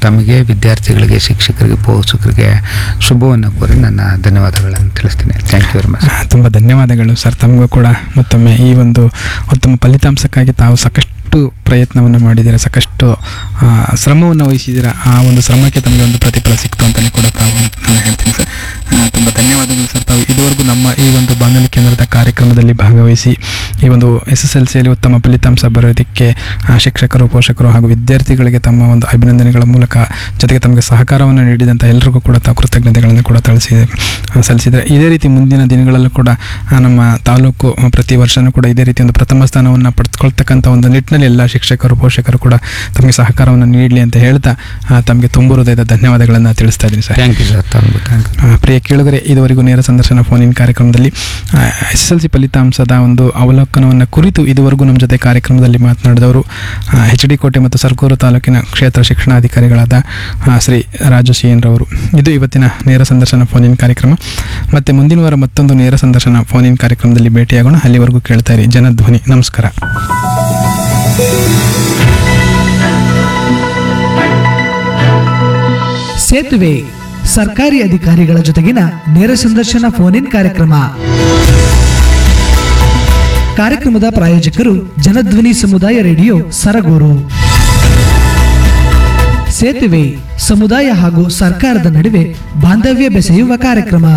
ತಮಗೆ ವಿದ್ಯಾರ್ಥಿಗಳಿಗೆ ಶಿಕ್ಷಕರಿಗೆ ಪೋಷಕರಿಗೆ ಶುಭವನ್ನು ಕೋರಿ ನನ್ನ ಧನ್ಯವಾದಗಳನ್ನು ತಿಳಿಸ್ತೀನಿ ಥ್ಯಾಂಕ್ ಯು ವೆರಿ ಮಚ್ ಆ, ತುಂಬ ಧನ್ಯವಾದಗಳು ಸರ್ ತಮಗೂ ಕೂಡ ಮತ್ತೊಮ್ಮೆ ಈ ಒಂದು ಉತ್ತಮ ಫಲಿತಾಂಶಕ್ಕಾಗಿ ತಾವು ಸಾಕಷ್ಟು ಪ್ರಯತ್ನವನ್ನು ಮಾಡಿದ್ದೀರಾ ಸಾಕಷ್ಟು ಆ, ಶ್ರಮವನ್ನು ವಹಿಸಿದ್ದೀರಾ ಆ ಒಂದು ಶ್ರಮಕ್ಕೆ ತಮಗೆ ಒಂದು ಪ್ರತಿಫಲ ಸಿಕ್ತು ಅಂತಲೇ ಕೂಡ ತಾವು ನಾನು ಹೇಳ್ತೀನಿ ಸರ್ ಆ, ತುಂಬ ಧನ್ಯವಾದಗಳು ಸರ್ ತಾವು ಇದುವರೆಗೂ ನಮ್ಮ ಈ ಒಂದು ಬಾನುಲಿ ಕೇಂದ್ರದ ಕಾರ್ಯಕ್ರಮದಲ್ಲಿ ಭಾಗವಹಿಸಿ ಈ ಒಂದು ಎಸ್ ಎಸ್ ಎಲ್ ಸಿಯಲ್ಲಿ ಉತ್ತಮ ಫಲಿತಾಂಶ ಬರೋದಕ್ಕೆ ಆ, ಶಿಕ್ಷಕರು ಪೋಷಕರು ಹಾಗೂ ವಿದ್ಯಾರ್ಥಿಗಳಿಗೆ ತಮ್ಮ ಒಂದು ಅಭಿನಂದನೆಗಳ ಮೂಲಕ ಜೊತೆಗೆ ತಮಗೆ ಸಹಕಾರವನ್ನು ನೀಡಿದಂಥ ಎಲ್ಲರಿಗೂ ಕೂಡ ತಾವು ಕೃತಜ್ಞತೆಗಳನ್ನು ಕೂಡ ತಿಳಿಸಿ ಆ, ಸಲ್ಲಿಸಿದರೆ ಇದೇ ರೀತಿ ಮುಂದಿನ ದಿನಗಳಲ್ಲೂ ಕೂಡ ಆ, ನಮ್ಮ ತಾಲೂಕು ಆ, ಪ್ರತಿ ವರ್ಷವೂ ಕೂಡ ಇದೇ ರೀತಿ ಒಂದು ಪ್ರಥಮ ಸ್ಥಾನವನ್ನು ಪಡೆದುಕೊಳ್ತಕ್ಕಂಥ ಒಂದು ನಿಟ್ಟಿನಲ್ಲಿ ಎಲ್ಲ ಶಿಕ್ಷಕರು ಪೋಷಕರು ಕೂಡ ತಮಗೆ ಸಹಕಾರವನ್ನು ನೀಡಲಿ ಅಂತ ಹೇಳ್ತಾ ಆ, ತಮಗೆ ತುಂಬ ಹೃದಯದ ಧನ್ಯವಾದಗಳನ್ನು ತಿಳಿಸ್ತಾ ಇದ್ದೀನಿ ಸರ್ ಥ್ಯಾಂಕ್ ಯು ಸರ್ ತಮಗೂ ಥ್ಯಾಂಕ್ ಯು ಆ, ಪ್ರಿಯ ಕೇಳುಗರೆ ಇದುವರೆಗೂ ನೇರ ಸಂದರ್ಶನ ಫೋನ್ ಇನ್ ಕಾರ್ಯಕ್ರಮದಲ್ಲಿ ಎಸ್ ಎಸ್ ಎಲ್ ಸಿ ಫಲಿತಾಂಶದ ಒಂದು ಅವಲೋಕನವನ್ನು ಕುರಿತು ಇದುವರೆಗೂ ನಮ್ಮ ಜೊತೆ ಕಾರ್ಯಕ್ರಮದಲ್ಲಿ ಮಾತನಾಡಿದವರು ಎಚ್ ಡಿ ಕೋಟೆ ಮತ್ತು ಸರ್ಗೂರು ತಾಲೂಕಿನ ಕ್ಷೇತ್ರ ಶಿಕ್ಷಣಾಧಿಕಾರಿಗಳಾದ ಆ, ಶ್ರೀ ರಾಜು ಸಿ ಎನ್ ರವರು ಇದು ಇವತ್ತಿನ ನೇರ ಸಂದರ್ಶನ ಫೋನ್ ಇನ್ ಕಾರ್ಯಕ್ರಮ ಮತ್ತೆ ಮುಂದಿನ ವಾರ ಮತ್ತೊಂದು ನೇರ ಸಂದರ್ಶನ ಫೋನ್ ಇನ್ ಕಾರ್ಯಕ್ರಮದಲ್ಲಿ ಭೇಟಿಯಾಗೋಣ ಅಲ್ಲಿವರೆಗೂ ಕೇಳ್ತಾ ಇರಿ ಜನಧ್ವನಿ ನಮಸ್ಕಾರ ಸೇತುವೆ ಸರ್ಕಾರಿ ಅಧಿಕಾರಿಗಳ ಜೊತೆಗಿನ ನೇರ ಸಂದರ್ಶನ ಫೋನ್ ಇನ್ ಕಾರ್ಯಕ್ರಮ ಕಾರ್ಯಕ್ರಮದ ಪ್ರಾಯೋಜಕರು ಜನಧ್ವನಿ ಸಮುದಾಯ ರೇಡಿಯೋ ಸರಗೂರು ಸೇತುವೆ ಸಮುದಾಯ ಹಾಗೂ ಸರ್ಕಾರದ ನಡುವೆ ಬಾಂಧವ್ಯ ಬೆಸೆಯುವ ಕಾರ್ಯಕ್ರಮ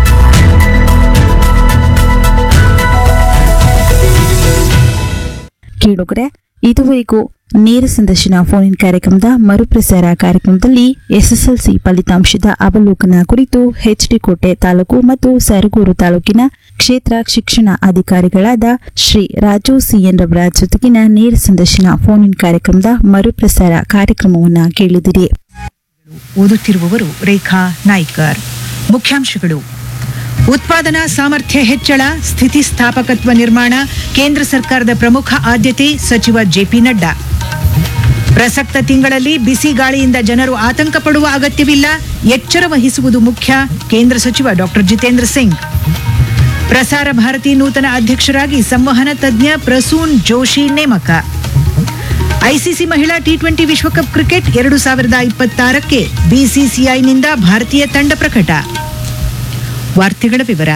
ಕೇಳುಗರೆ ಇದುವರೆಗೂ ನೇರ ಸಂದರ್ಶನ ಫೋನ್ ಇನ್ ಕಾರ್ಯಕ್ರಮದ ಮರುಪ್ರಸಾರ ಕಾರ್ಯಕ್ರಮದಲ್ಲಿ ಎಸ್ಎಸ್ಎಲ್ಸಿ ಫಲಿತಾಂಶದ ಅವಲೋಕನ ಕುರಿತು ಎಚ್ಡಿ ಕೋಟೆ ತಾಲೂಕು ಮತ್ತು ಸರಗೂರು ತಾಲೂಕಿನ ಕ್ಷೇತ್ರ ಶಿಕ್ಷಣ ಅಧಿಕಾರಿಗಳಾದ ಶ್ರೀ ರಾಜು ಸಿಎನ್ ರವರ ಜೊತೆಗಿನ ನೇರ ಸಂದರ್ಶನ ಫೋನ್ ಇನ್ ಕಾರ್ಯಕ್ರಮದ ಮರುಪ್ರಸಾರ ಕಾರ್ಯಕ್ರಮವನ್ನ ಕೇಳಿದಿರಿ ಓದುತ್ತಿರುವವರು ರೇಖಾ ನಾಯ್ಕರ್ ಮುಖ್ಯಾಂಶಗಳು ಉತ್ಪಾದನಾ ಸಾಮರ್ಥ್ಯ ಹೆಚ್ಚಳ ಸ್ಥಿತಿಸ್ಥಾಪಕತ್ವ ನಿರ್ಮಾಣ ಕೇಂದ್ರ ಸರ್ಕಾರದ ಪ್ರಮುಖ ಆದ್ಯತೆ ಸಚಿವ ಜೆಪಿ ನಡ್ಡಾ ಪ್ರಸಕ್ತ ತಿಂಗಳಲ್ಲಿ ಬಿಸಿ ಗಾಳಿಯಿಂದ ಜನರು ಆತಂಕ ಪಡುವ ಅಗತ್ಯವಿಲ್ಲ ಎಚ್ಚರ ವಹಿಸುವುದು ಮುಖ್ಯ ಕೇಂದ್ರ ಸಚಿವ ಡಾಕ್ಟರ್ ಜಿತೇಂದ್ರ ಸಿಂಗ್ ಪ್ರಸಾರ ಭಾರತಿ ನೂತನ ಅಧ್ಯಕ್ಷರಾಗಿ ಸಂವಹನ ತಜ್ಞ ಪ್ರಸೂನ್ ಜೋಶಿ ನೇಮಕ ಐಸಿಸಿ ಮಹಿಳಾ ಟಿ ಟ್ವೆಂಟಿ ವಿಶ್ವಕಪ್ ಕ್ರಿಕೆಟ್ ಎರಡು ಸಾವಿರದ ಇಪ್ಪತ್ತಾರಕ್ಕೆ ಬಿಸಿಸಿಐನಿಂದ ಭಾರತೀಯ ತಂಡ ಪ್ರಕಟ ವಾರ್ತೆಗಳ ವಿವರ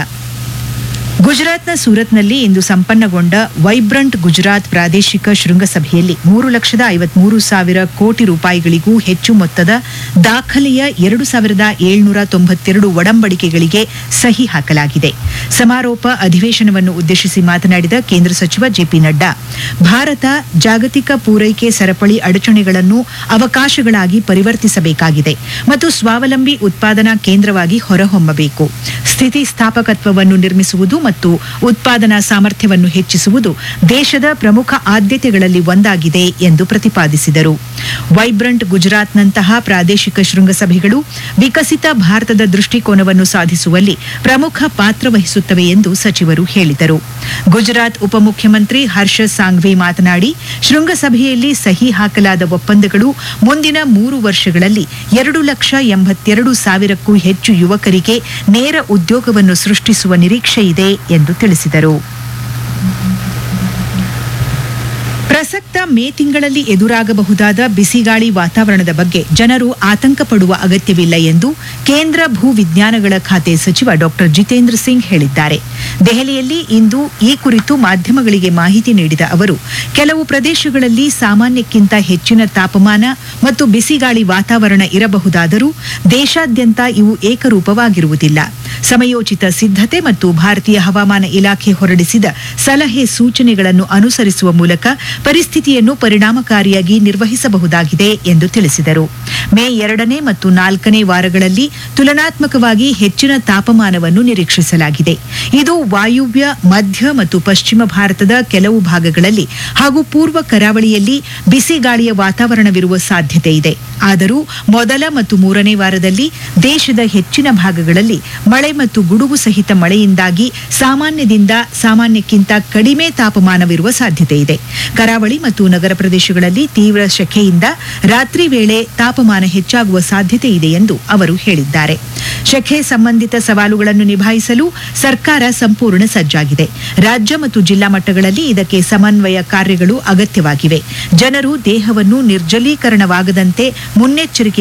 ಗುಜರಾತ್ನ ಸೂರತ್ನಲ್ಲಿ ಇಂದು ಸಂಪನ್ನಗೊಂಡ ವೈಬ್ರಂಟ್ ಗುಜರಾತ್ ಪ್ರಾದೇಶಿಕ ಶೃಂಗಸಭೆಯಲ್ಲಿ ಮೂರು ಲಕ್ಷದ ಐವತ್ಮೂರು ಸಾವಿರ ಕೋಟಿ ರೂಪಾಯಿಗಳಿಗೂ ಹೆಚ್ಚು ಮೊತ್ತದ ದಾಖಲೆಯ ಎರಡು ಸಾವಿರದ ಏಳ್ನೂರ ತೊಂಬತ್ತೆರಡು ಒಡಂಬಡಿಕೆಗಳಿಗೆ ಸಹಿ ಹಾಕಲಾಗಿದೆ ಸಮಾರೋಪ ಅಧಿವೇಶನವನ್ನು ಉದ್ದೇಶಿಸಿ ಮಾತನಾಡಿದ ಕೇಂದ್ರ ಸಚಿವ ಜೆಪಿ ನಡ್ಡಾ ಭಾರತ ಜಾಗತಿಕ ಪೂರೈಕೆ ಸರಪಳಿ ಅಡಚಣೆಗಳನ್ನು ಅವಕಾಶಗಳಾಗಿ ಪರಿವರ್ತಿಸಬೇಕಾಗಿದೆ ಮತ್ತು ಸ್ವಾವಲಂಬಿ ಉತ್ಪಾದನಾ ಕೇಂದ್ರವಾಗಿ ಹೊರಹೊಮ್ಮಬೇಕು ಸ್ಥಿತಿಸ್ಥಾಪಕತ್ವವನ್ನು ನಿರ್ಮಿಸುವುದು ಮತ್ತು ಉತ್ಪಾದನಾ ಸಾಮರ್ಥ್ಯವನ್ನು ಹೆಚ್ಚಿಸುವುದು ದೇಶದ ಪ್ರಮುಖ ಆದ್ಯತೆಗಳಲ್ಲಿ ಒಂದಾಗಿದೆ ಎಂದು ಪ್ರತಿಪಾದಿಸಿದರು ವೈಬ್ರಂಟ್ ಗುಜರಾತ್ನಂತಹ ಪ್ರಾದೇಶಿಕ ಶೃಂಗಸಭೆಗಳು ವಿಕಸಿತ ಭಾರತದ ದೃಷ್ಟಿಕೋನವನ್ನು ಸಾಧಿಸುವಲ್ಲಿ ಪ್ರಮುಖ ಪಾತ್ರ ವಹಿಸುತ್ತವೆ ಎಂದು ಸಚಿವರು ಹೇಳಿದರು ಗುಜರಾತ್ ಉಪಮುಖ್ಯಮಂತ್ರಿ ಹರ್ಷ ಸಾಂಘ್ವಿ ಮಾತನಾಡಿ ಶೃಂಗಸಭೆಯಲ್ಲಿ ಸಹಿ ಹಾಕಲಾದ ಒಪ್ಪಂದಗಳು ಮುಂದಿನ ಮೂರು ವರ್ಷಗಳಲ್ಲಿ ಎರಡು ಲಕ್ಷ ಎಂಬತ್ತೆರಡು ಸಾವಿರಕ್ಕೂ ಹೆಚ್ಚು ಯುವಕರಿಗೆ ನೇರ ಉದ್ಯೋಗವನ್ನು ಸೃಷ್ಟಿಸುವ ನಿರೀಕ್ಷೆ ಇದೆ ಎಂದು ತಿಳಿಸಿದರು ಪ್ರಸಕ್ತ ಮೇ ತಿಂಗಳಲ್ಲಿ ಎದುರಾಗಬಹುದಾದ ಬಿಸಿಗಾಳಿ ವಾತಾವರಣದ ಬಗ್ಗೆ ಜನರು ಆತಂಕ ಪಡುವ ಅಗತ್ಯವಿಲ್ಲ ಎಂದು ಕೇಂದ್ರ ಭೂ ವಿಜ್ಞಾನಗಳ ಖಾತೆ ಸಚಿವ ಡಾಕ್ಟರ್ ಜಿತೇಂದ್ರ ಸಿಂಗ್ ಹೇಳಿದ್ದಾರೆ ದೆಹಲಿಯಲ್ಲಿ ಇಂದು ಈ ಕುರಿತು ಮಾಧ್ಯಮಗಳಿಗೆ ಮಾಹಿತಿ ನೀಡಿದ ಅವರು ಕೆಲವು ಪ್ರದೇಶಗಳಲ್ಲಿ ಸಾಮಾನ್ಯಕ್ಕಿಂತ ಹೆಚ್ಚಿನ ತಾಪಮಾನ ಮತ್ತು ಬಿಸಿಗಾಳಿ ವಾತಾವರಣ ಇರಬಹುದಾದರೂ ದೇಶಾದ್ಯಂತ ಇವು ಏಕರೂಪವಾಗಿರುವುದಿಲ್ಲ ಸಮಯೋಚಿತ ಸಿದ್ಧತೆ ಮತ್ತು ಭಾರತೀಯ ಹವಾಮಾನ ಇಲಾಖೆ ಹೊರಡಿಸಿದ ಸಲಹೆ ಸೂಚನೆಗಳನ್ನು ಅನುಸರಿಸುವ ಮೂಲಕ ಪರಿಸ್ಥಿತಿಯನ್ನು ಪರಿಣಾಮಕಾರಿಯಾಗಿ ನಿರ್ವಹಿಸಬಹುದಾಗಿದೆ ಎಂದು ತಿಳಿಸಿದರು ಮೇ ಎರಡನೇ ಮತ್ತು ನಾಲ್ಕನೇ ವಾರಗಳಲ್ಲಿ ತುಲನಾತ್ಮಕವಾಗಿ ಹೆಚ್ಚಿನ ತಾಪಮಾನವನ್ನು ನಿರೀಕ್ಷಿಸಲಾಗಿದೆ ಇದು ವಾಯುವ್ಯ ಮಧ್ಯ ಮತ್ತು ಪಶ್ಚಿಮ ಭಾರತದ ಕೆಲವು ಭಾಗಗಳಲ್ಲಿ ಹಾಗೂ ಪೂರ್ವ ಕರಾವಳಿಯಲ್ಲಿ ಬಿಸಿ ಗಾಳಿಯ ವಾತಾವರಣವಿರುವ ಸಾಧ್ಯತೆ ಇದೆ ಆದರೂ ಮೊದಲ ಮತ್ತು ಮೂರನೇ ವಾರದಲ್ಲಿ ದೇಶದ ಹೆಚ್ಚಿನ ಭಾಗಗಳಲ್ಲಿ ಮಳೆ ಮತ್ತು ಗುಡುಗು ಸಹಿತ ಮಳೆಯಿಂದಾಗಿ ಸಾಮಾನ್ಯದಿಂದ ಸಾಮಾನ್ಯಕ್ಕಿಂತ ಕಡಿಮೆ ತಾಪಮಾನವಿರುವ ಸಾಧ್ಯತೆ ಇದೆ ಕರಾವಳಿ ಮತ್ತು ನಗರ ಪ್ರದೇಶಗಳಲ್ಲಿ ತೀವ್ರ ಶೆಕೆಯಿಂದ ರಾತ್ರಿ ವೇಳೆ ತಾಪಮಾನ ಹೆಚ್ಚಾಗುವ ಸಾಧ್ಯತೆ ಇದೆ ಎಂದು ಅವರು ಹೇಳಿದ್ದಾರೆ ಶೆಕೆ ಸಂಬಂಧಿತ ಸವಾಲುಗಳನ್ನು ನಿಭಾಯಿಸಲು ಸರ್ಕಾರ ಸಂಪೂರ್ಣ ಸಜ್ಜಾಗಿದೆ ರಾಜ್ಯ ಮತ್ತು ಜಿಲ್ಲಾ ಮಟ್ಟಗಳಲ್ಲಿ ಇದಕ್ಕೆ ಸಮನ್ವಯ ಕಾರ್ಯಗಳು ಅಗತ್ಯವಾಗಿವೆ ಜನರು ದೇಹವನ್ನು ನಿರ್ಜಲೀಕರಣವಾಗದಂತೆ ಮುನ್ನೆಚ್ಚರಿಕೆ